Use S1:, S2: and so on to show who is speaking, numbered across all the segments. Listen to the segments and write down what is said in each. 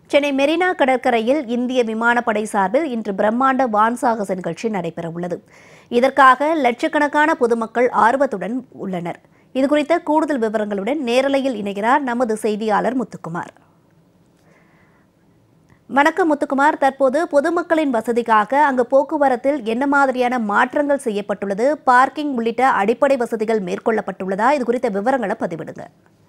S1: சென்னை மெரினா கடற்கரையில் இந்திய விமானப்படை சார்பில் இன்று பிரம்மாண்ட வான் சாகச நிகழ்ச்சி நடைபெறவுள்ளது இதற்காக லட்சக்கணக்கான பொதுமக்கள் ஆர்வத்துடன் உள்ளனர் இதுகுறித்த கூடுதல் விவரங்களுடன் நேரலையில் இணைகிறார் நமது செய்தியாளர் முத்துக்குமார் வணக்கம் முத்துக்குமார் தற்போது பொதுமக்களின் வசதிக்காக அங்கு போக்குவரத்தில் என்ன மாதிரியான மாற்றங்கள் செய்யப்பட்டுள்ளது பார்க்கிங் உள்ளிட்ட அடிப்படை வசதிகள் மேற்கொள்ளப்பட்டுள்ளதா இது குறித்த விவரங்களை பதிவிடுங்க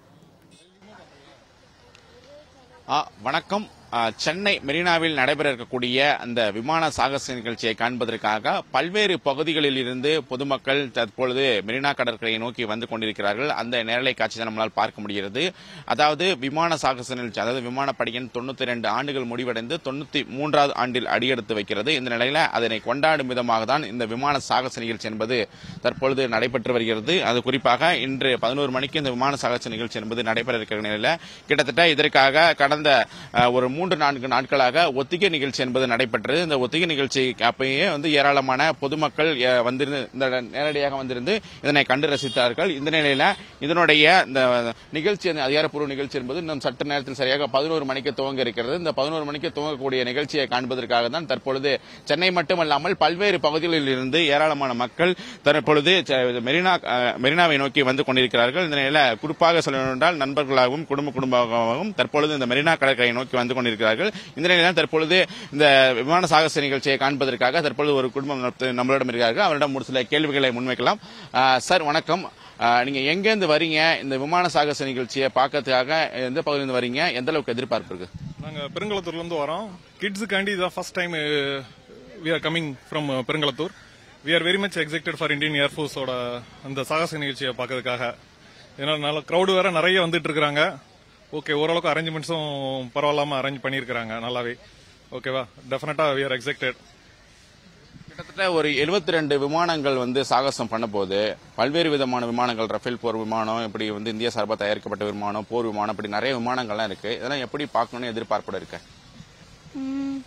S2: ஆ, வணக்கம் ஆ, சென்னை மெரினாவில் நடைபெற இருக்கக்கூடிய அந்த விமான சாகச நிகழ்ச்சியை காண்பதற்காக பல்வேறு பகுதிகளில் இருந்து பொதுமக்கள் தற்பொழுது மெரினா கடற்கரையை நோக்கி வந்து கொண்டிருக்கிறார்கள் அந்த நேரலை காட்சி தான் நம்மளால் பார்க்க முடிகிறது அதாவது விமான சாகச நிகழ்ச்சி அதாவது விமானப்படையின் தொண்ணூத்தி ரெண்டு ஆண்டுகள் முடிவடைந்து தொண்ணூத்தி மூன்றாவது ஆண்டில் அடியெடுத்து வைக்கிறது இந்த நிலையில அதனை கொண்டாடும் விதமாக தான் இந்த விமான சாகச நிகழ்ச்சி என்பது தற்பொழுது நடைபெற்று வருகிறது அது குறிப்பாக இன்று பதினோரு மணிக்கு இந்த விமான சாகச நிகழ்ச்சி என்பது நடைபெற இருக்கிற நிலையில கிட்டத்தட்ட இதற்காக கடந்த அஹ், ஒரு மூன்று நான்கு நாட்களாக ஒத்திகை நிகழ்ச்சி என்பது நடைபெற்றது இந்த ஒத்திகை நிகழ்ச்சி அப்பயே வந்து ஏராளமான பொதுமக்கள் அஹ், வந்திருந்து இந்த நேரடியாக வந்திருந்து இதனை கண்டு ரசித்தார்கள் இந்த நிலையில இதனுடைய இந்த நிகழ்ச்சி அந்த அதிகாரப்பூர்வ நிகழ்ச்சி என்பது இன்னும் சற்று நேரத்தில் சரியாக பதினோரு மணிக்கு துவங்க இருக்கிறது இந்த பதினோரு மணிக்கு துவங்கக்கூடிய நிகழ்ச்சியை காண்பதற்காக தான் தற்பொழுது சென்னை மட்டுமல்லாமல் பல்வேறு பகுதிகளில் இருந்து ஏராளமான மக்கள் தற்பொழுது செ- மெரினா அஹ், மெரினாவை நோக்கி வந்து கொண்டிருக்கிறார்கள் இந்த நிலையில குறிப்பாக சொல்ல வேண்டும் என்றால் நண்பர்களாகவும் குடும்ப குடும்பமாகவும் தற்பொழுது இந்த மெரினா கடற்கரையை நோக்கி வந்து கொண்டிருக்கிறார்கள் இந்த நிலையில தற்பொழுது இந்த விமான சாகச நிகழ்ச்சியை காண்பதற்காக தற்பொழுது ஒரு குடும்பம் நம்மத்து- நம்மளிடம் இருக்கிறார்கள் அவரிடம் ஒரு சில கேள்விகளை முன்வைக்கலாம் அஹ், சார் வணக்கம் அஹ், நீங்க எங்கேருந்து வரீங்க இந்த விமான சாகச நிகழ்ச்சியை பார்க்கறதுக்காக எந்த பகுதியிலிருந்து வரீங்க எந்த அளவுக்கு எதிர்பார்ப்பு இருக்கு
S3: நாங்க பெருங்களத்தூர்ல இருந்து வரோம் கிட்ஸுக்காண்டி இதான் first time we are coming from Perungalathur we are very much excited for Indian ஏர்ஃபோர்ஸோட அந்த சாகச நிகழ்ச்சியை பார்க்கறதுக்காக ஏன்னா நல்ல க்ரௌடு வேற நிறைய வந்துட்டு இருக்காங்க ஓகே ஓரளவுக்கு அரேஞ்ச்மெண்ட்ஸும் பரவாயில்லாம அரேஞ்ச் பண்ணியிருக்கிறாங்க நல்லாவே ஓகேவா டெஃபினட்டா வி ஆர் எக்ஸைட்டட்
S2: கிட்டத்தட்ட ஒரு 72 ரெண்டு விமானங்கள் வந்து சாகசம் பண்ண போது பல்வேறு விதமான விமானங்கள் ரஃபேல் போர் விமானம் இப்படி வந்து இந்திய சார்பாக தயாரிக்கப்பட்ட விமானம் போர் விமானம் இப்படி நிறைய விமானங்கள்லாம் இருக்கு இதெல்லாம் எப்படி பார்க்கணும்னு எதிர்பார்ப்போட இருக்கு
S4: ம்.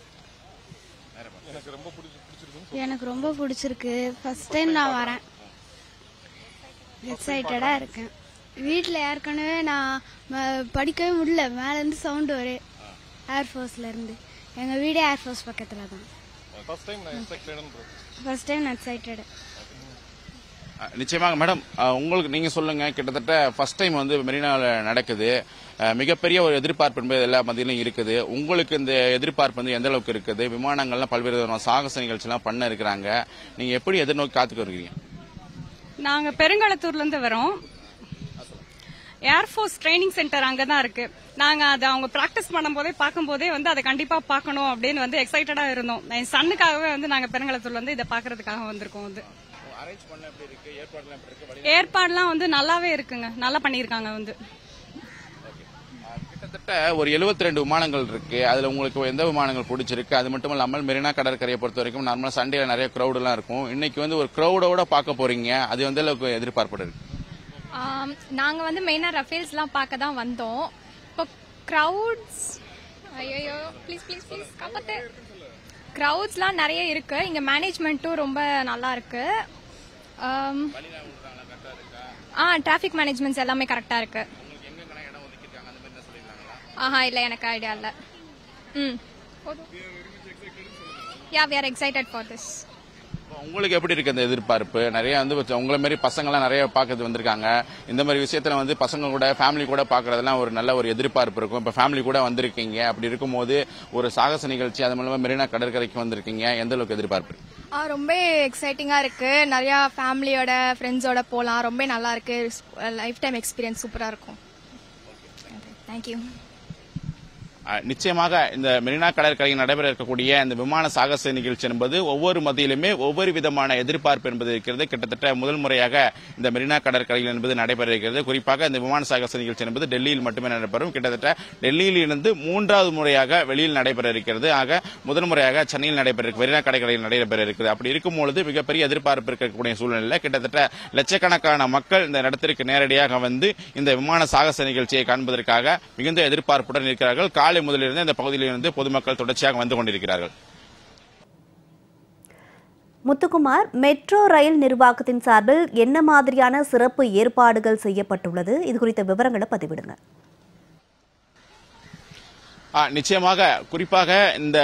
S4: எனக்கு ரொம்ப பிடிச்சிருக்கு ஃபர்ஸ்ட் டைம் நான் வரேன் எக்ஸைட்டடா இருக்கேன் வீட்டில் ஏற்கனவே நான் ம- படிக்கவே முடியல மேலேருந்து சவுண்டு வரும் ஏர்ஃபோர்ஸ்ல இருந்து எங்கள் வீடே ஏர்ஃபோர்ஸ் பக்கத்தில் தான்
S3: ஃபர்ஸ்ட் டைம் நான் எக்ஸைட்டட்
S4: ஃபர்ஸ்ட் டைம் நான் எக்ஸைட்டடு
S2: அஹ், நிச்சயமாக மேடம் அஹ், உங்களுக்கு நீங்க சொல்லுங்க கிட்டத்தட்ட ஃபர்ஸ்ட் டைம் வந்து மெரினாவில் நடக்குது அஹ், மிகப்பெரிய ஒரு எதிர்பார்ப்பு என்பது எல்லா மத்தியிலும் இருக்குது உங்களுக்கு இந்த எதிர்பார்ப்பு வந்து எந்த அளவுக்கு இருக்குது விமானங்கள்லாம் பல்வேறு விதமான சாகச நிகழ்ச்சிலாம் பண்ண இருக்கிறாங்க நீங்க எப்படி எதிர்நோக்கி காத்துக்கு இருக்கீங்க
S5: நாங்க பெருங்களத்தூர்ல இருந்து வரோம் ஏர்ஃபோர்ஸ் ட்ரைனிங் சென்டர் அங்க தான் இருக்கு நாங்க அதை அவங்க பிராக்டிஸ் பண்ணும்போதே பார்க்கும்போதே வந்து அதை கண்டிப்பா பார்க்கணும் அப்படின்னு வந்து எக்ஸைட்டடா இருந்தோம் என் சன்னுக்காகவே வந்து நாங்க பெருங்களத்தூர்ல இருந்து இதை பார்க்கறதுக்காக வந்திருக்கோம் வந்து ஏற்பாடுலாம் வந்து நல்லாவே இருக்குங்க நல்லா பண்ணியிருக்காங்க வந்து
S2: கிட்டத்தட்ட ஒரு 72 ரெண்டு விமானங்கள் இருக்கு அதுல உங்களுக்கு எந்த விமானங்கள் பிடிச்சிருக்கு அது மட்டும் இல்லாமல் மெரினா கடற்கரையை பொறுத்த வரைக்கும் நார்மலா சண்டேல நிறைய crowd எல்லாம் இருக்கும் இன்னைக்கு வந்து ஒரு crowdோட பார்க்க போறீங்க அது எந்த அளவுக்கு எதிர்பார்ப்பு இருக்கு
S6: ஆம், நாங்க வந்து மெயினா ரஃபேல்ஸ்லாம் பார்க்க தான் வந்தோம் இப்போ க்ரௌட்ஸ் ஐயோ ப்ளீஸ் ப்ளீஸ் ப்ளீஸ் காப்பாத்து க்ரௌட்ஸ்லாம் நிறைய இருக்கு இங்க மேனேஜ்மெண்ட்டும் ரொம்ப நல்லா இருக்கு ஆம், ஆ டிராஃபிக் மேனேஜ்மெண்ட்ஸ் எல்லாமே கரெக்டா இருக்கு ஆஹா இல்ல எனக்கு ஐடியா இல்ல hmm yeah we are excited for this
S2: உங்களுக்கு எப்படி இருக்கு அந்த எதிர்பார்ப்பு நிறைய வந்து வச்சு- உங்களை மாதிரி பசங்களாம் நிறைய பார்க்கறது வந்திருக்காங்க இந்த மாதிரி விஷயத்துல வந்து பசங்க கூட ஃபேமிலி கூட பார்க்கறதெல்லாம் ஒரு நல்ல ஒரு எதிர்பார்ப்பு இருக்கும் இப்ப ஃபேமிலி கூட வந்திருக்கீங்க அப்படி இருக்கும்போது ஒரு சாகச நிகழ்ச்சி அது மூலமா மெரினா கடற்கரைக்கு வந்திருக்கீங்க எந்த அளவுக்கு எதிர்பார்ப்பு இருக்கு?
S7: ஆ ரொம்ப எக்ஸைட்டிங்காக இருக்குது நிறையா ஃபேமிலியோட ஃப்ரெண்ட்ஸோட போகலாம் ரொம்ப நல்லா இருக்கு லைஃப் டைம் எக்ஸ்பீரியன்ஸ் சூப்பராக இருக்கும் தேங்க்யூ
S2: அஹ், நிச்சயமாக இந்த மெரினா கடற்கரையில் நடைபெற இருக்கக்கூடிய இந்த விமான சாகச நிகழ்ச்சி என்பது ஒவ்வொரு மத்தியிலுமே ஒவ்வொரு விதமான எதிர்பார்ப்பு என்பது இருக்கிறது கிட்டத்தட்ட முதல் முறையாக இந்த மெரினா கடற்கரையில் என்பது நடைபெற இருக்கிறது குறிப்பாக இந்த விமான சாகச நிகழ்ச்சி என்பது டெல்லியில் மட்டுமே நடைபெறும் கிட்டத்தட்ட டெல்லியில் இருந்து மூன்றாவது முறையாக வெளியில் நடைபெற இருக்கிறது ஆக முதல் முறையாக சென்னையில் நடைபெற இருக்கு- மெரினா கடற்கரையில் நடைபெற இருக்குது அப்படி இருக்கும்பொழுது மிகப்பெரிய எதிர்பார்ப்பு இருக்கக்கூடிய சூழ்நிலையில் கிட்டத்தட்ட லட்சக்கணக்கான மக்கள் இந்த இடத்திற்கு நேரடியாக வந்து இந்த விமான சாகச நிகழ்ச்சியை காண்பதற்காக மிகுந்த எதிர்பார்ப்புடன் இருக்கிறார்கள் காலை முதலிலிருந்து இந்த பகுதியிலிருந்து பொதுமக்கள் தொடர்ச்சியாக வந்து கொண்டிருக்கிறார்கள்
S1: முத்துக்குமார் மெட்ரோ ரயில் நிர்வாகத்தின் சார்பில் என்ன மாதிரியான சிறப்பு ஏற்பாடுகள் செய்யப்பட்டுள்ளது இது குறித்த விவரங்களை பதிவிடுங்க
S2: ஆ, நிச்சயமாக குறிப்பாக இந்த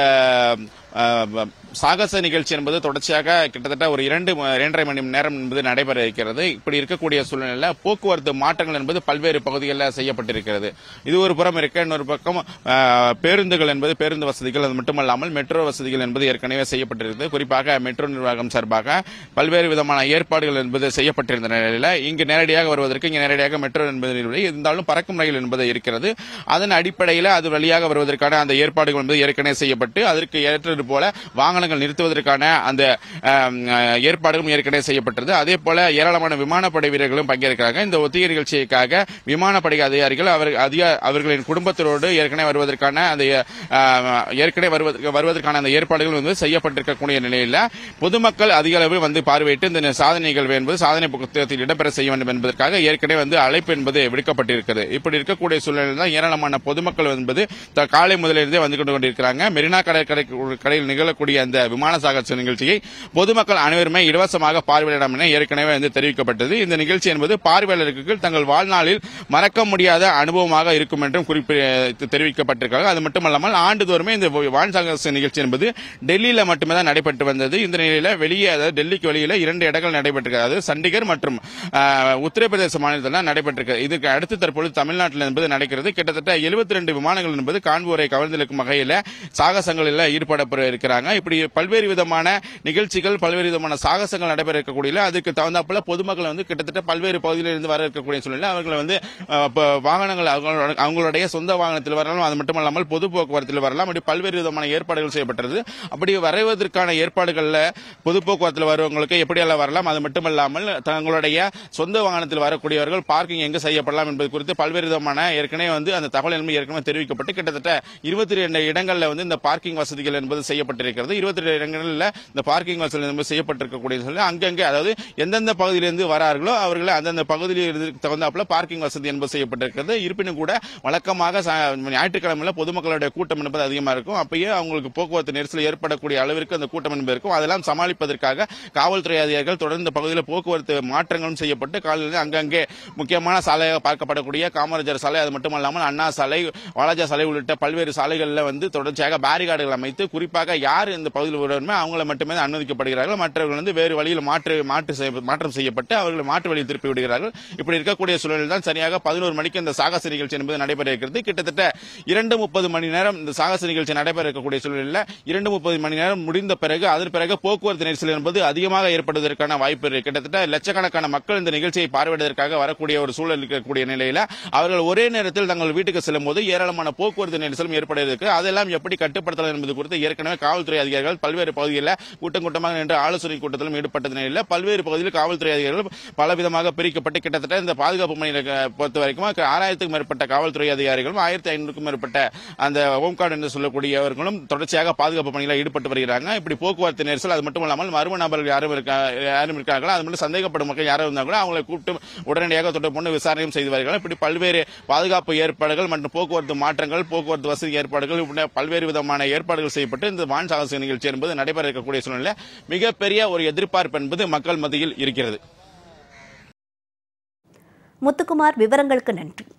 S2: ஆ, வ- சாகச நிகழ்ச்சி என்பது தொடர்ச்சியாக கிட்டத்தட்ட ஒரு இரண்டு ம- இரண்டரை மணி நேரம் என்பது நடைபெற இருக்கிறது இப்படி இருக்கக்கூடிய சூழ்நிலையில போக்குவரத்து மாற்றங்கள் என்பது பல்வேறு பகுதிகளில் செய்யப்பட்டிருக்கிறது இது ஒரு புறம் இருக்க இன்னொரு பக்கம் ஆ, பேருந்துகள் என்பது பேருந்து வசதிகள் அது மட்டுமல்லாமல் மெட்ரோ வசதிகள் என்பது ஏற்கனவே செய்யப்பட்டிருக்கிறது குறிப்பாக மெட்ரோ நிர்வாகம் சார்பாக பல்வேறு விதமான ஏற்பாடுகள் என்பது செய்யப்பட்டிருந்த நிலையில இங்கு நேரடியாக வருவதற்கு இங்கு நேரடியாக மெட்ரோ என்பது இல்லை. இருந்தாலும் பறக்கும் ரயில் என்பது இருக்கிறது அதன் அடிப்படையில் அது வழியாக வருவதற்கான அந்த ஏற்பாடுகள் என்பது ஏற்கனவே செய்யப்பட்டு அதற்கு ஏற்றது போல வாகனங்கள் நிறுத்துவதற்கான அந்த ஆம், அஹ், ஏற்பாடுகளும் ஏற்கனவே செய்யப்பட்டது அதே போல ஏராளமான விமானப்படை வீரர்களும் பங்கேற்கிறாங்க இந்த ஒத்திகை நிகழ்ச்சிக்காக விமானப்படை அதிகாரிகள் அவர் அதிக அவர்களின் குடும்பத்தினரோடு ஏற்கனவே வருவதற்கான அந்த ஆஹ், ஏற்கனவே வருவதற்கு வருவதற்கான அந்த ஏற்பாடுகள் வந்து செய்யப்பட்டிருக்கக்கூடிய நிலையில பொதுமக்கள் அதிக அளவில் வந்து பார்வையிட்டு இந்த சாதனை நிகழ்வு என்பது சாதனை புத்தகத்தில் இடம்பெற செய்ய வேண்டும் என்பதற்காக ஏற்கனவே வந்து அழைப்பு என்பது விடுக்கப்பட்டிருக்கிறது இப்படி இருக்கக்கூடிய சூழ்நிலையில் தான் ஏராளமான பொதுமக்கள் என்பது த- காலை முதலிருந்தே வந்து கொண்டு கொண்டிருக்கிறாங்க மெரினா கடற்கரை கடையில் நிகழக்கூடிய அந்த விமான சாகச நிகழ்ச்சியை பொதுமக்கள் அனைவருமே இலவசமாக பார்வையிடலாம் என ஏற்கனவே வந்து தெரிவிக்கப்பட்டது இந்த நிகழ்ச்சி என்பது பார்வையாளர்களுக்கு தங்கள் வாழ்நாளில் மறக்க முடியாத அனுபவமாக இருக்கும் என்றும் குறிப்பி தெரிவிக்கப்பட்டிருக்காங்க அது மட்டுமல்லாமல் ஆண்டுதோறுமே இந்த வான் சாகச நிகழ்ச்சி என்பது டெல்லியில மட்டுமே தான் நடைபெற்று வந்தது இந்த நிலையில வெளியே அதாவது டெல்லிக்கு வெளியில இரண்டு இடங்கள் நடைபெற்றிருக்கிறது அதாவது சண்டிகர் மற்றும் ஆஹ், உத்தரப்பிரதேச மாநிலத்தில் நடைபெற்றிருக்கிறது இதுக்கு அடுத்து தற்பொழுது தமிழ்நாட்டில் என்பது நடக்கிறது கிட்டத்தட்ட 72 விமானங்கள் என்பது காண்போரை கவர்ந்திருக்கும் வகையில் சாகசங்களில் ஈடுபட இருக்கிறாங்க இப்படி பல்வேறு விதமான நிகழ்ச்சிகள் பல்வேறு விதமான சாகசங்கள் நடைபெற இருக்கக்கூடிய அதுக்கு தகுந்தாப்புல பொதுமக்கள் வந்து கிட்டத்தட்ட பல்வேறு பகுதிகளில் இருந்து வர இருக்கக்கூடிய சூழ்நிலை அவர்களை வந்து அஹ், இப்ப வாகனங்கள் அவங்களோட- அவங்களுடைய சொந்த வாகனத்தில் வரலாம் அது மட்டுமல்லாமல் பொது போக்குவரத்தில் வரலாம் அப்படி பல்வேறு விதமான ஏற்பாடுகள் செய்யப்பட்டது அப்படி வரைவதற்கான ஏற்பாடுகள்ல பொது போக்குவரத்தில் வருவங்களுக்கு எப்படியெல்லாம் வரலாம் அது மட்டுமல்லாமல் தங்களுடைய சொந்த வாகனத்தில் வரக்கூடியவர்கள் பார்க்கிங் எங்கு செய்யப்படலாம் என்பது குறித்து பல்வேறு விதமான ஏற்கனவே வந்து அந்த தகவல் என்பது ஏற்கனவே தெரிவிக்கப்பட்டு கிட்டத்தட்ட இருபத்தி ரெண்டு இடங்கள்ல வந்து இந்த பார்க்கிங் வசதிகள் என்பது செய்யப்பட்டிருக்கிறது இருபத்தி ரெண்டு இடங்களில் இந்த பார்க்கிங் வசதி என்பது செய்யப்பட்டிருக்கக்கூடிய சூழ்நிலை அங்கங்கே அதாவது எந்தெந்த பகுதியிலிருந்து வரார்களோ அவர்களை அந்தந்த பகுதியில் தகுந்தாப்புல பார்க்கிங் வசதி என்பது செய்யப்பட்டிருக்கிறது இருப்பினும் கூட வழக்கமாக ச- ஞாயிற்றுக்கிழமையில பொதுமக்களுடைய கூட்டம் என்பது அதிகமா இருக்கும் அப்பயே அவங்களுக்கு போக்குவரத்து நெரிசல் ஏற்படக்கூடிய அளவிற்கு அந்த கூட்டம் என்பது இருக்கும் அதெல்லாம் சமாளிப்பதற்காக காவல்துறை அதிகாரிகள் தொடர்ந்து பகுதியில் போக்குவரத்து மாற்றங்களும் செய்யப்பட்டு காலையில் அங்கங்கே முக்கியமான சாலையாக பார்க்கப்படக்கூடிய காமராஜர் சாலை அது மட்டுமல்லாமல் அண்ணா சாலை வாலாஜா சாலை உள்ளிட்ட பல்வேறு சாலைகளில் வந்து தொடர்ச்சியாக பேரிகார்டுகள் அமைத்து குறிப்பாக யார் இந்த பகுதியில் வருவதுமே அவங்கள மட்டுமே தான் அனுமதிக்கப்படுகிறார்கள் மற்றவர்கள் வந்து வேறு வழியில் மாற்று மாற்று செய்ய- மாற்றம் செய்யப்பட்டு அவர்களை மாற்று வழியில் திருப்பி விடுகிறார்கள் இப்படி இருக்கக்கூடிய சூழலில் தான் சரியாக பதினோரு மணிக்கு இந்த சாகச நிகழ்ச்சி என்பது நடைபெற இருக்கிறது கிட்டத்தட்ட இரண்டு முப்பது மணி நேரம் இந்த சாகச நிகழ்ச்சி நடைபெற இருக்கக்கூடிய சூழலில் இரண்டு முப்பது மணி நேரம் முடிந்த பிறகு அதன் பிறகு போக்குவரத்து நெரிசல் என்பது அதிகமாக ஏற்படுவதற்கான வாய்ப்பு இருக்கு கிட்டத்தட்ட லட்சக்கணக்கான மக்கள் இந்த நிகழ்ச்சியை பார்வையிடுவதற்காக வரக்கூடிய ஒரு சூழல் இருக்கக்கூடிய நிலையில அவர்கள் ஒரே நேரத்தில் தங்கள் வீட்டுக்கு செல்லும் போது ஏராளமான போக்குவரத்து நெரிசலும் ஏற்பட இருக்கு அதெல்லாம் எப்படி கட்டுப்படுத்தலாம் என்பது குறித்து ஏற்கனவே காவல்துறை அதிகாரிகள் பல்வேறு பகுதிகளில் கூட்டம் கூட்டமாக நின்று ஆலோசனை கூட்டத்திலும் ஈடுபட்ட நிலையில் பல்வேறு பகுதியில் காவல்துறை அதிகாரிகள் பலவிதமாக பிரிக்கப்பட்டு கிட்டத்தட்ட இந்த பாதுகாப்பு பணியை பொறுத்த வரைக்கும் ஆறாயிரத்துக்கும் மேற்பட்ட காவல்துறை அதிகாரிகளும் ஆயிரத்தி ஐநூறுக்கும் மேற்பட்ட அந்த ஹோம்கார்டு என்று சொல்லக்கூடியவர்களும் தொடர்ச்சியாக பாதுகாப்பு பணியில் ஈடுபட்டு வருகிறாங்க இப்படி போக்குவரத்து நெரிசல் அது மட்டும் இல்லாமல் மர்ம நபர்கள் யாரும் இருக்கா யாரும் இருக்காங்களோ அது மட்டும் சந்தேகப்படும் மக்கள் யாரும் இருந்தால் கூட அவங்களை கூப்பிட்டு உடனடியாக தொடர்பு கொண்டு விசாரணையும் செய்து வருகிறார்கள் இப்படி பல்வேறு பாதுகாப்பு ஏற்பாடுகள் மற்றும் போக்குவரத்து மாற்றங்கள் போக்குவரத்து வசதி ஏற்பாடுகள் இப்படி பல்வேறு விதமான ஏற்பாடுகள் செய்யப்பட்டு இந்த வான் சாகச நிகழ்ச்சி என்பது நடைபெற இருக்கக்கூடிய சூழ்நிலை மிகப்பெரிய ஒரு எதிர்பார்ப்பு என்பது மக்கள் மத்தியில் இருக்கிறது
S1: முத்துக்குமார் விவரங்களுக்கு நன்றி